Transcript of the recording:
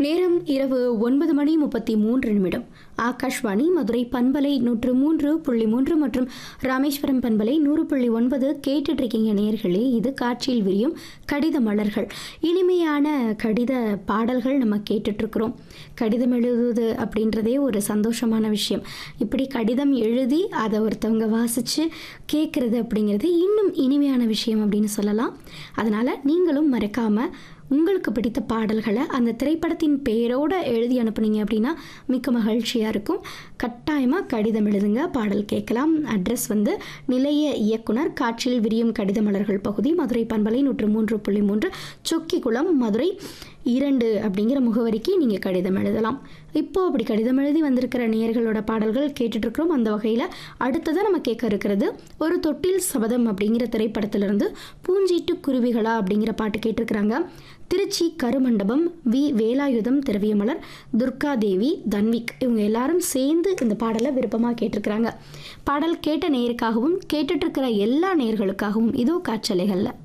நேரம் இரவு ஒன்பது மணி முப்பத்தி மூன்று நிமிடம் ஆகாஷ்வாணி மதுரை பண்பலை நூற்று மூன்று புள்ளி மூன்று மற்றும் ராமேஸ்வரம் பண்பலை நூறு புள்ளி ஒன்பது கேட்டுட்டு இருக்கீங்க நேயர்களே இது காட்சியில் விரியும் கடித மலர்கள் இனிமையான கடித பாடல்கள் நம்ம கேட்டுட்டு இருக்கிறோம் கடிதம் எழுதுவது அப்படின்றதே ஒரு சந்தோஷமான விஷயம் இப்படி கடிதம் எழுதி அதை ஒருத்தவங்க வாசித்து கேட்குறது அப்படிங்கிறது இன்னும் இனிமையான விஷயம் அப்படின்னு சொல்லலாம் அதனால் நீங்களும் மறக்காமல் உங்களுக்கு பிடித்த பாடல்களை அந்த திரைப்படத்தின் பெயரோடு எழுதி அனுப்புனீங்க அப்படின்னா மிக்க மகிழ்ச்சியாக இருக்கும் கட்டாயமாக கடிதம் எழுதுங்க பாடல் கேட்கலாம் அட்ரஸ் வந்து நிலைய இயக்குனர் காற்றில் விரியும் கடித மலர்கள் பகுதி மதுரை பண்பலை நூற்று மூன்று புள்ளி மூன்று சொக்கிக்குளம் மதுரை இரண்டு அப்படிங்கிற முகவரிக்கு நீங்கள் கடிதம் எழுதலாம் இப்போ அப்படி கடிதம் எழுதி வந்திருக்கிற நேயர்களோட பாடல்கள் கேட்டுட்ருக்கிறோம் அந்த வகையில் அடுத்ததாக நம்ம கேட்க இருக்கிறது ஒரு தொட்டில் சபதம் அப்படிங்கிற திரைப்படத்திலிருந்து பூஞ்சீட்டு குருவிகளா அப்படிங்கிற பாட்டு கேட்டிருக்கிறாங்க திருச்சி கருமண்டபம் வி வேலாயுதம் திரவியமலர் துர்கா தேவி தன்விக் இவங்க எல்லாரும் சேர்ந்து இந்த பாடலை விருப்பமாக கேட்டிருக்கிறாங்க பாடல் கேட்ட நேயருக்காகவும் கேட்டுட்ருக்கிற எல்லா நேயர்களுக்காகவும் இதோ காற்றலைகளில்